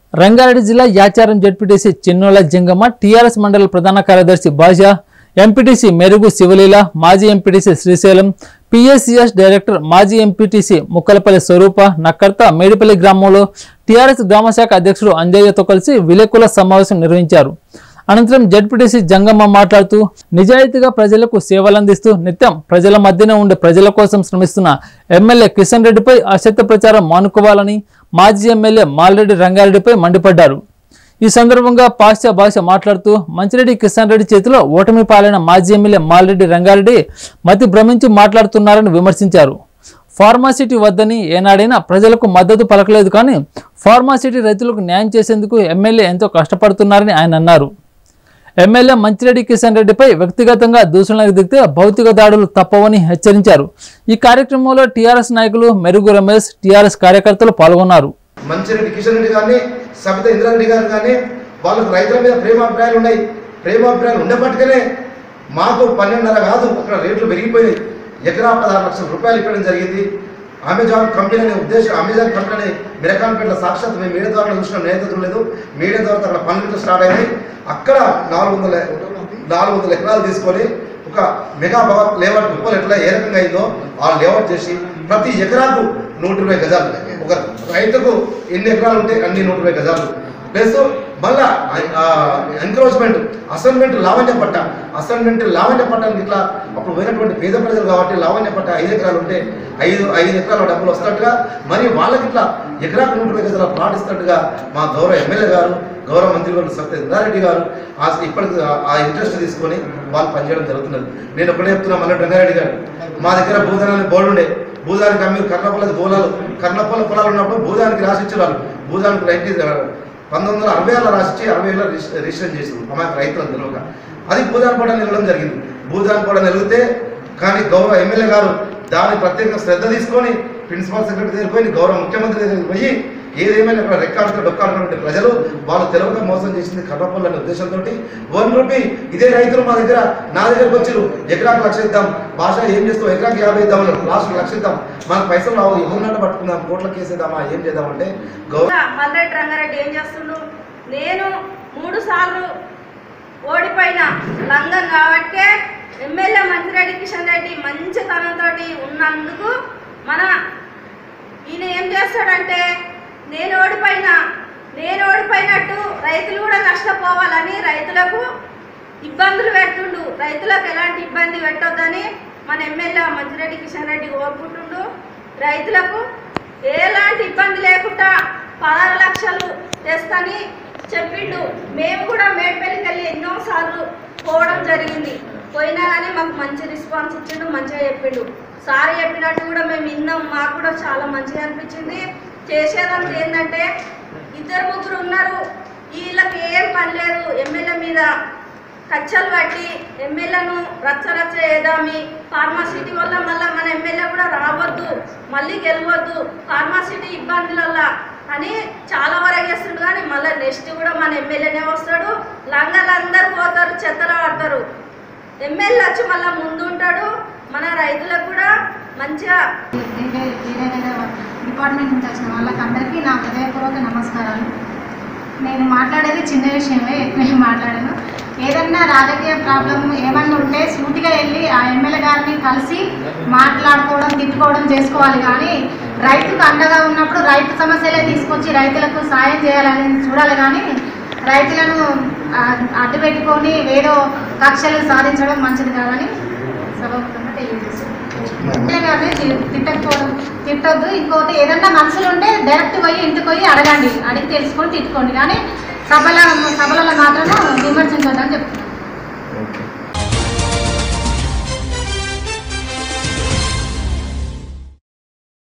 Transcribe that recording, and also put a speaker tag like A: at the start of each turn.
A: రంగారెడ్డి జిల్లా Yacharam ZPTC Chinnola Jangamma TRS మండల ప్రధాన కార్యదర్శి బాజా ఎంపీటీసీ మెరుగు శివలీల మాజీ ఎంపీటీసీ శ్రీశైలం పిఎస్సిఎస్ డైరెక్టర్ మాజీ ఎంపీటీసీ ముక్కలపల్లి స్వరూప నక్కర్త మేడిపల్లి గ్రామంలో టీఆర్ఎస్ గ్రామశాఖ అధ్యక్షుడు అంజయ్యతో కలిసి విలేకుల సమావేశం నిర్వహించారు అనంతరం జడ్పీటీసీ జంగమ్మ మాట్లాడుతూ నిజాయితీగా ప్రజలకు సేవలందిస్తూ నిత్యం ప్రజల మధ్యన ఉండే ప్రజల కోసం శ్రమిస్తున్న ఎమ్మెల్యే కిషన్ రెడ్డిపై అసత్య ప్రచారం మానుకోవాలని మాజీ ఎమ్మెల్యే మాల్రెడ్డి రంగారెడ్డిపై మండిపడ్డారు ఈ సందర్భంగా పాశ్చ భాష మాట్లాడుతూ మంచిరెడ్డి కిషన్ రెడ్డి చేతిలో ఓటమి పాలైన మాజీ ఎమ్మెల్యే మాల్రెడ్డి రంగారెడ్డి మతి భ్రమించి మాట్లాడుతున్నారని విమర్శించారు ఫార్మాసిటీ వద్దని ఏనాడైనా ప్రజలకు మద్దతు పలకలేదు కానీ ఫార్మాసిటీ రైతులకు న్యాయం చేసేందుకు ఎమ్మెల్యే ఎంతో కష్టపడుతున్నారని ఆయన అన్నారు ఎమ్మెల్యే మంచిరెడ్డి కిషన్ రెడ్డిపై వ్యక్తిగతంగా దూషణలకు దిగితే భౌతిక దాడులు తప్పవని హెచ్చరించారు ఈ కార్యక్రమంలో టీఆర్ఎస్ నాయకులు మెరుగు రమేష్ టీఆర్ఎస్ కార్యకర్తలు పాల్గొన్నారు
B: మంచిరెడ్డి కిషన్ రెడ్డి గారిని సబిత ఇంద్రారెడ్డి గారు కానీ వాళ్ళకు రైతుల మీద ప్రేమాభిప్రాయాలు ఉన్నాయి ప్రేమాభిప్రాయాలు ఉండబట్టుకనే మాకు పన్నెండున్నర కాదు అక్కడ రేట్లు పెరిగిపోయినాయి ఎకరా పదహారు లక్షల రూపాయలు ఇవ్వడం జరిగింది అమెజాన్ కంపెనీ అనే ఉద్దేశం అమెజాన్ కంపెనీ అనే మిరకాన్పేటలో సాక్షాత్ మేము మీడియా ద్వారా చూసినాం నేత చూడలేదు మీడియా ద్వారా అక్కడ పనులు స్టార్ట్ అయినాయి అక్కడ నాలుగు వందల నాలుగు వందల ఎకరాలు తీసుకొని ఒక మెగా పవర్ లేఅవుట్ ముప్పలు ఎట్లా ఏ రకంగా అయిందో ఆ లేఅవుట్ చేసి ప్రతి ఎకరాకు నూట ఇరవై గజాలు ఒక రైతుకు ఎన్ని ఎకరాలు ఉంటే అన్ని నూట ఇరవై గజాలు ప్లస్ మళ్ళా ఎంక్రోచ్మెంట్ అసైన్మెంట్ లావణ్య పట్ట అసైన్మెంట్ లావణ్య పట్టానికి ఇట్లా అప్పుడు పోయినటువంటి పేద ప్రజలు కాబట్టి లావణ్య పట్ట ఐదు ఎకరాలు ఉంటే ఐదు ఐదు ఎకరాల డబ్బులు వస్తున్నట్టుగా మరి వాళ్ళకి ఇట్లా ఎకరాకు నూట ఇరవై గజాలు ప్లాట్ ఇస్తున్నట్టుగా మా గౌరవ ఎమ్మెల్యే గారు గౌరవ మంత్రి గారు సత్య ఇందారెడ్డి గారు ఆ ఇప్పటికి ఆ- ఆ ఇంట్రెస్ట్ తీసుకొని వాళ్ళు పనిచేయడం జరుగుతున్నది నేను ఒకటే చెప్తున్నా మల్లెడ్డి రంగారెడ్డి గారు మా దగ్గర భూదానాన్ని బోర్డు ఉండే భూదానికి అమ్మి కర్ణపొల పొలాలు కర్ణపొల పొలాలు ఉన్నప్పుడు భూదానికి రాసిచ్చారు వాళ్ళు భూదానికి నైన్టీ పంతొమ్మిది వందల అరవై ఏళ్ళ రాసిచ్చి అరవై ఏళ్ళ రిజిస్టర్ చేసింది అమాయక రైతులను తెలియక అది భూదాన్ కూడా నిలవడం జరిగింది భూదాన్ కూడా నిలిగితే కానీ గౌరవ ఎమ్మెల్యే గారు దాని ప్రత్యేక శ్రద్ధ తీసుకొని ప్రిన్సిపల్ సెక్రటరీ దగ్గరికి పోయి గౌరవ ముఖ్యమంత్రి దగ్గరికి పోయి ఏదేమైనా అక్కడ రెక్కాడుతూ డొక్కాడుతున్నటువంటి ప్రజలు వాళ్ళు తెలియక మోసం చేసింది కర్రపల్లి అనే ఉద్దేశంతో వన్ రూపీ ఇదే రైతులు మా దగ్గర నా దగ్గరకు వచ్చారు ఎకరాకు లక్ష ఇద్దాం భాష ఏం చేస్తాం ఎకరాకి యాభై ఇద్దాం లాస్ట్ లక్ష ఇద్దాం మనకు పైసలు రావు ఎవరినట్టు పట్టుకుందాం కోట్ల కేసేద్దామా ఏం చేద్దామంటే గౌరవ
C: మల్లెడ్డి రంగారెడ్డి ఏం చేస్తుండు నేను మూడు సార్లు ఓడిపోయిన లంగం కాబట్టే ఎమ్మెల్యే మంచిరెడ్డి కిషన్ రెడ్డి మంచితనంతో ఉన్నందుకు మన ఈయన ఏం చేస్తాడంటే నేను ఓడిపోయినా నేను ఓడిపోయినట్టు రైతులు కూడా నష్టపోవాలని రైతులకు ఇబ్బందులు పెడుతుండు రైతులకు ఎలాంటి ఇబ్బంది పెట్టొద్దని మన ఎమ్మెల్యే మంచిరెడ్డి కిషన్ రెడ్డి కోరుకుంటుండు రైతులకు ఎలాంటి ఇబ్బంది లేకుండా పదహారు లక్షలు తెస్తని చెప్పిండు మేము కూడా మేడ్పల్లికి వెళ్ళి ఎన్నోసార్లు పోవడం జరిగింది పోయినా కానీ మాకు మంచి రెస్పాన్స్ ఇచ్చిండు మంచిగా చెప్పిండు సార్ చెప్పినట్టు కూడా మేము విన్నాం మాకు కూడా చాలా మంచిగా అనిపించింది చేసేదంతా ఏంటంటే ఇద్దరు ముగ్గురు ఉన్నారు వీళ్ళకి ఏం పని లేదు ఎమ్మెల్యే మీద కచ్చలు పట్టి ఎమ్మెల్యేను రచ్చ రచ్చ ఏదామి ఫార్మాసిటీ వల్ల మళ్ళీ మన ఎమ్మెల్యే కూడా రావద్దు మళ్ళీ గెలవద్దు ఫార్మాసిటీ ఇబ్బందుల వల్ల అని చాలా వరకు చేస్తుండు కానీ మళ్ళీ నెక్స్ట్ కూడా మన ఎమ్మెల్యేనే వస్తాడు లంగలు అందరు పోతారు చెత్తలో పడతారు ఎమ్మెల్యే వచ్చి మళ్ళీ ముందు ఉంటాడు మన రైతులకు కూడా మంచిగా
D: వేరే వేరే వేరే డిపార్ట్మెంట్ నుంచి వచ్చిన వాళ్ళకి అందరికీ నా హృదయపూర్వక నమస్కారాలు నేను మాట్లాడేది చిన్న విషయమే ఎక్కువ ఏం మాట్లాడాను ఏదన్నా రాజకీయ ప్రాబ్లం ఏమన్నా ఉంటే సూటిగా వెళ్ళి ఆ ఎమ్మెల్యే గారిని కలిసి మాట్లాడుకోవడం తిట్టుకోవడం చేసుకోవాలి కానీ రైతుకు అండగా ఉన్నప్పుడు రైతు సమస్యలే తీసుకొచ్చి రైతులకు సాయం చేయాలని చూడాలి కానీ రైతులను ఆ, అడ్డు పెట్టుకొని వేరే కక్షలు సాధించడం మంచిది కాదని సభాముఖంగా తెలియజేస్తున్నాను ఎమ్మెల్యే గారిని తి- తిట్టకపోవడం తిట్టొద్దు ఇంకోటి ఏదన్నా మనసులు ఉంటే డైరెక్ట్ పోయి ఇంటికి పోయి అడగండి అడిగి తెలుసుకొని తిట్టుకోండి కానీ సభల సభలలో మాత్రం